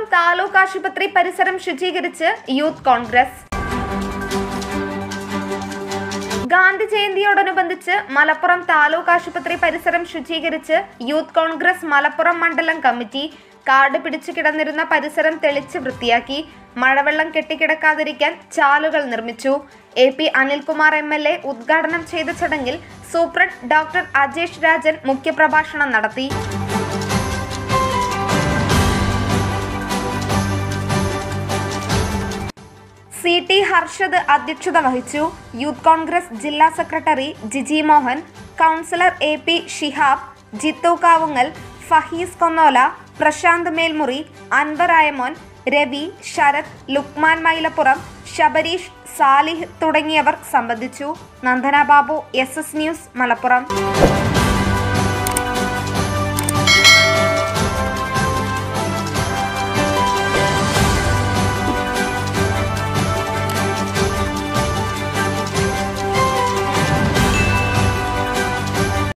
താലൂക്ക് ആശുപത്രി പരിസരം ശുചീകരിച്ച് യൂത്ത് കോൺഗ്രസ് ഗാന്ധി ജയന്തിയോടനുബന്ധിച്ച് മലപ്പുറം താലൂക്ക് ആശുപത്രി പരിസരം ശുചീകരിച്ച് യൂത്ത് കോൺഗ്രസ് മലപ്പുറം മണ്ഡലം കമ്മിറ്റി കാട് പിടിച്ചു കിടന്നിരുന്ന പരിസരം തെളിച്ച് വൃത്തിയാക്കി മഴവെള്ളം കെട്ടിക്കിടക്കാതിരിക്കാൻ ചാലുകൾ നിർമ്മിച്ചു A P Anilkumar M L A ഉദ്ഘാടനം ചെയ്ത ചടങ്ങിൽ സൂപ്രണ്ട് ഡോക്ടർ അജേഷ് രാജൻ മുഖ്യപ്രഭാഷണം നടത്തി സി ടി ഹർഷദ് അധ്യക്ഷത വഹിച്ചു യൂത്ത് കോൺഗ്രസ് ജില്ലാ secretary Jiji Mohan councillor A P Shihab Jithu Kavungal Faheez Konnola Prashanth Melmuri Anwar Ayamon Ravi Sarath Lukman Mylappuram Sabareesh Salih തുടങ്ങിയവർ സംബന്ധിച്ചു Nandana Babu S S news Malappuram